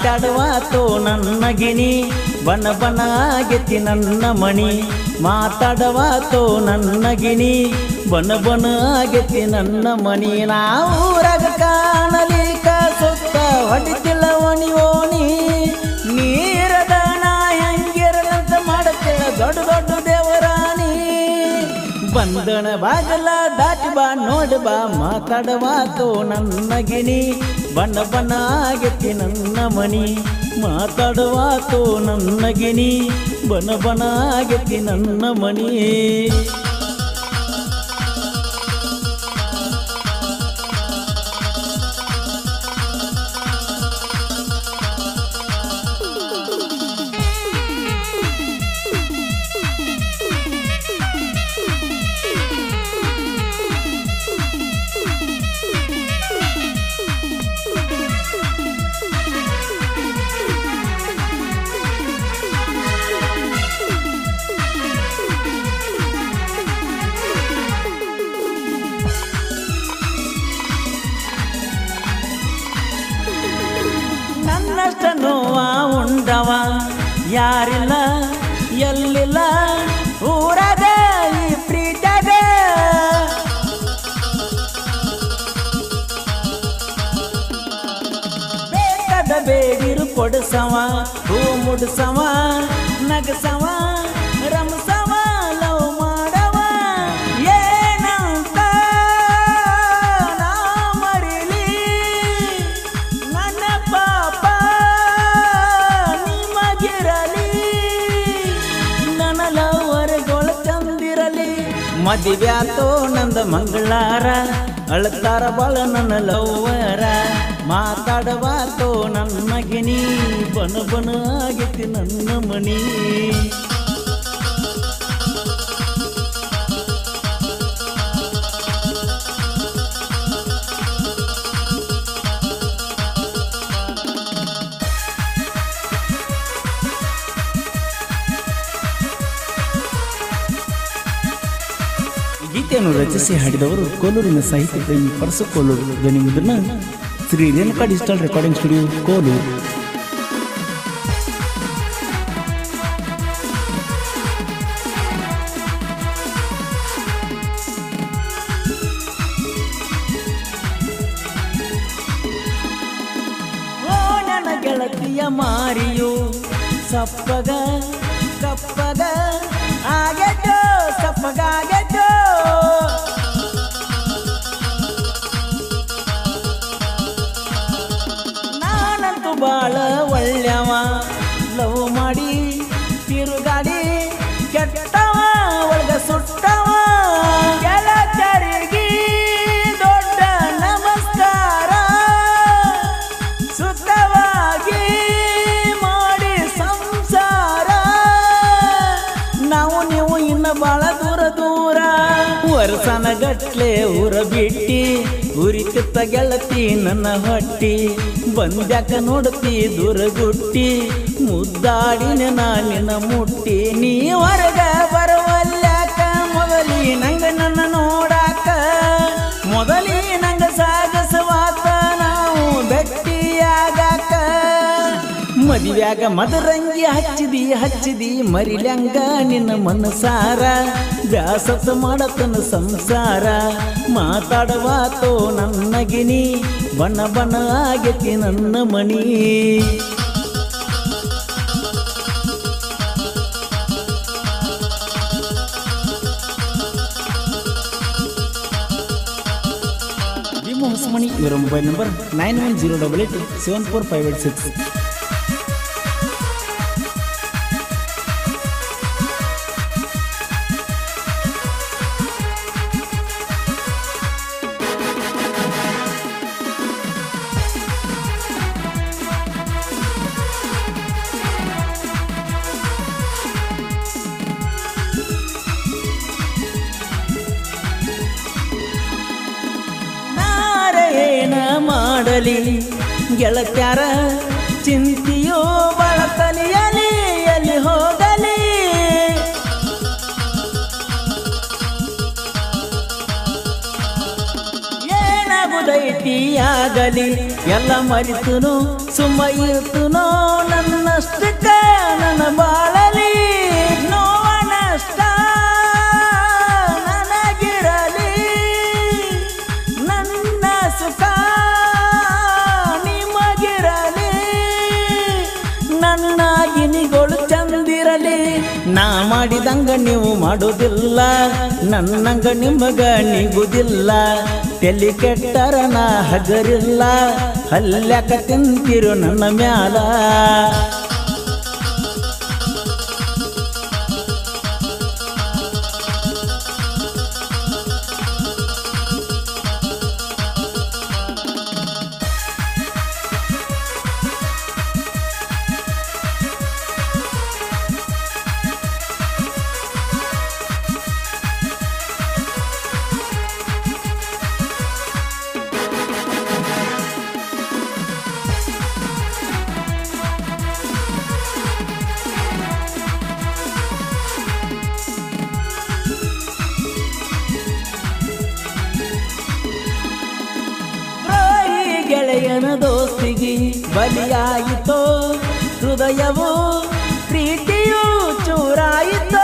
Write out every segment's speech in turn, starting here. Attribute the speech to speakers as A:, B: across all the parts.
A: ಮಾತಾಡುವಾತೋ ನನ್ನ ಗಿಣಿ ಬನ ಬನ ಆಗೈತಿ ನನ್ನ ಮಣಿ ಮಾತಾಡುವಾತೋ ನನ್ನ ಗಿಣಿ ಬನ ಬನ ಆಗೈತಿ ನನ್ನ ಮಣಿ ನಾವೂರಾಗ ಕಾಣಲಿಕ ಸುತ್ತ ಹೊಡಿತಿಲ್ಲ ಒಣಿ ಓಣಿ ನೀರದ ನಾ ಹೆಂಗಿರಲಂತ ಮಾಡತ್ತಿಲ್ಲ ದೊಡ್ಡ ದೊಡ್ಡ ದೇವರಾಣಿ ಬಂದಣ ಬಾಗಲ ದಾಟಿ ಬಾ ನೋಡಿ ಬಾ ಮಾತಾಡವಾತೋ ನನ್ನ ಗಿಣಿ ಬಣ್ಣ ಬಣ್ಣ ಆಗೈತಿ ನನ್ನ ಮಣಿ ಮಾತಾಡವಾತೋ ನನ್ನ ಗಿಣಿ ಬಣ ಬಣ ಆಗೈತಿ ನನ್ನ ಮಣಿ ನನ್ನಷ್ಟ ನೋವ ಉಂಡವ ಯಾರಿಲ್ಲ ಎಲ್ಲಿಲ್ಲ ಊರಾಗ ಈ ಪ್ರೀತಾಗ ಬೇಕಾದ ಬೇಡಿರು ಕೊಡಸವ ಹೂ ಮುಡ್ಸವ ನಗಸವ ರಮಸವ ಲವ್ ಮಾಡವ ಏನಂತ ನಾ ಮರಿಲಿ ನನ್ನ ಪಾಪ ನಿಮಗಿರಲಿ ನನ್ನ ಲವರ್ಗಳು ತಂದಿರಲಿ ಮದುವ್ಯಾತೋ ನಂದ ಮಂಗಳಾರ ಅಳ್ತಾರ ಬಾಳ ನನ್ನ ಲವ್ವರ ಮಾತಾಡವಾತೋ ನನ್ನ ಗಿಣಿ ಬನ ಬನ ಆಗೈತಿ ನನ್ನ ಮಣಿ ಈ ಗೀತೆಯನ್ನು ರಚಿಸಿ ಹಾಡಿದವರು ಕೋಲೂರಿನ ಸಾಹಿತ್ಯ ಪ್ರೇಮಿ ಪರಸು ಕೋಲೂರು ಧ್ವನಿ ಮುದ್ರಣ Shri Renuka digital recording studio Koluru ಓ ನನ್ನ ಗೆಳತಿಯ ಮಾರಿಯು ಸಪ್ಪಗ ಕಪ್ಪಗ ಆಗೇಟೋ ಸಪ್ಪಗ ಆಗೇಟೋ ನಾನಂತೂ ಬಾಳ ಒಳ್ಳೆವ ಲವ್ ಮಾಡಿ ತಿರುಗಾಡಿ ಕೆಟ್ಟವ ಒಳಗ ಸುಟ್ಟವ ಗೆಳತರಿಗೆ ದೊಡ್ಡ ನಮಸ್ಕಾರ ಸುತ್ತವಾಗಿ ಮಾಡಿ ಸಂಸಾರ ನಾವು ನೀವು ಇನ್ನು ಬಾಳ ದೂರ ದೂರ ವರ್ಷನ ಗಟ್ಲೆ ಊರ ಬಿಟ್ಟಿ ಉರಿತಿತ್ತ ಗೆಳತಿ ನನ್ನ ಹೊಟ್ಟಿ ಬಂದ್ಯಾಕ ನೋಡ್ತಿ ದೂರಗುಟ್ಟಿ ಮುದ್ದಾಡಿನ ನಾನಿನ ಮುಟ್ಟಿ ನೀ ಹೊರಗ ಬರವಲ್ಯಾಕ ಮೊದಲಿ ನಂಗ ನನ್ನ ನೋಡಾಕ ಮೊದಲಿ ನಂಗ ಸಾಗಸವಾತ ನಾವು ಭಕ್ತಿಯಾಗಾಕ ಮದುವ್ಯಾಗ ಮದರಂಗಿ ಹಚ್ಚಿದಿ ಹಚ್ಚಿದಿ ಮರಿಲ್ಯಂಗ ನಿನ್ನ ಮನಸಾರ ಬ್ಯಾಸತ್ ಮಾಡತನ ಸಂಸಾರ ಮಾತಾಡವಾತೋ ನನ್ನ ಗಿಣಿ ಬಣ್ಣ ಬಣ್ಣ ಆಗೈತಿ ನನ್ನ ಮಣಿ ಭೀಮ ಹೊಸಮಣಿ ಇವರ mobile number nine one zero double eight seven four five eight six ನಾರೇನ ಮಾಡಲಿ ಗೆಳತ್ಯಾರ ಚಿಂತೆಯೋ ಬಳತಲಿಯಲಿ ಎಲ್ಲಿ ಹೋಗಲಿ ಏನಾಗುದ ವೆರೈಟಿ ಆಗಲಿ ಎಲ್ಲ ಮರಿತುನು ಸುಮ್ಮ ಇರ್ತುನೋ ನನ್ನಷ್ಟಕ್ಕ ನನ್ನ ಬಾಳಲಿ ನೋವನಷ್ಟ ನನಗಿರಲಿ ನನ್ನ ಸುಖ ನಿಮಗಿರಲಿ ನನ್ನ ಗಿನಿಗಳು ಚಂದಿರಲಿ ನಾ ಮಾಡಿದಂಗ ನೀವು ಮಾಡೋದಿಲ್ಲ ನನ್ನಂಗ ನಿಮಗ ನಿಗುದಿಲ್ಲ ತೆಲಿ ಕೆಟ್ಟರ ನಾ ಹಗರಿಲ್ಲ ಹಲ್ಯಾಕ ತಿಂತಿರು ನನ್ನ ಮ್ಯಾಲ ದ್ರೋಹಿ ಗೆಳೆಯನ ದೋಸ್ತಿಗೆ ಬಲಿಯಾಯಿತೋ ಹೃದಯವು ಪ್ರೀತಿಯು ಚೂರಾಯಿತೋ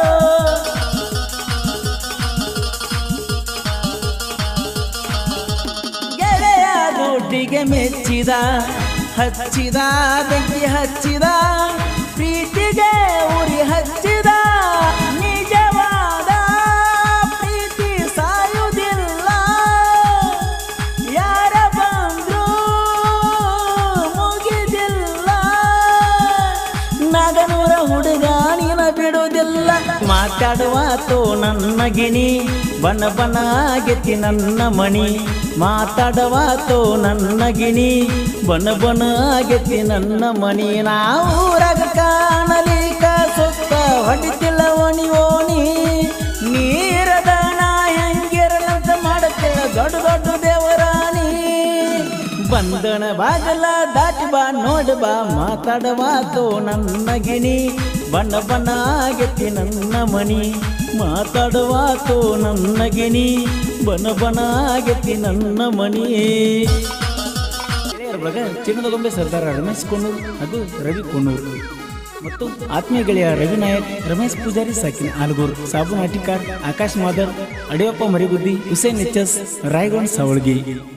A: ಗೆಳೆಯ ದುಡ್ಡಿಗೆ ಮೆಚ್ಚಿದ ಹಚ್ಚಿದ ಬೆಂಕಿ ಹಚ್ಚಿದ ಪ್ರೀತಿಗೆ ಉರಿ ಹಚ್ಚಿದ ನಿಜವಾದ ಪ್ರೀತಿ ಸಾಯುವುದಿಲ್ಲ ಯಾರ ಬಂದ್ರು ಮುಗಿದಿಲ್ಲ ನಗನೂರ ಹುಡುಗ ನೀನ ಬಿಡುವುದಿಲ್ಲ ಮಾತಾಡುವಾತು ನನ್ನ ಗಿಣಿ ಬಣ ಬಣ ಆಗೈತಿ ನನ್ನ ಮಣಿ ಮಾತಾಡುವಾತು ನನ್ನ ಗಿಣಿ ಬಣ ಬಣ ಆಗೈತಿ ನನ್ನ ಮಣಿ ನಾವು ಊರಾಗ ಕಾಣಲಿಕ ಸುತ್ತ ಹೊಡಿತಿಲ್ಲ ಓಣಿ ಓಣಿ ನೀರದ ನಾ ಹೆಂಗಿರಲಂತ ಮಾಡುತ್ತಿಲ್ಲ ದೊಡ್ಡ ದೊಡ್ಡ ದೇವರಾಣಿ ಬಂಧನ ಬಾಗಲ ದಾಟಿ ಬಾ ನೋಡ ಬಾ ಮಾತಾಡವಾತು ನನ್ನ ಗಿಣಿ ಬಣ್ಣ ಬಣ್ಣ ಆಗೈತಿ ನನ್ನ ಮಣಿ ಮಾತಾಡವಾತು ನನ್ನ ಗಿಣಿ ಬಣ್ಣ ಬಣ್ಣ ಆಗೈತಿ ನನ್ನ ಮಣಿ ಗೆಳೆಯರ ಬಳಗ ಚಿನ್ನದ ಗೊಂಬೆ ಸರ್ದಾರ ರಮೇಶ್ ಕೊಣ್ಣೂರು ಹಾಗೂ ರವಿ ಕೊಣ್ಣೂರು ಮತ್ತು ಆತ್ಮೀಯ ಗೆಳೆಯ ರವಿ ನಾಯಕ್ ರಮೇಶ್ ಪೂಜಾರಿ ಸಾಕಿನ ಆಲಗೂರು ಸಾಬು ನಾಟಿಕಾರ್ ಆಕಾಶ್ ಮಾದರ್ ಅಡಿಯಪ್ಪ ಮರಿಗುದ್ದಿ ಹುಸೇನ್ ಎಚ್ ಎಸ್ ರಾಯಗೌಡ್ ಸಾವಳ್ಗಿ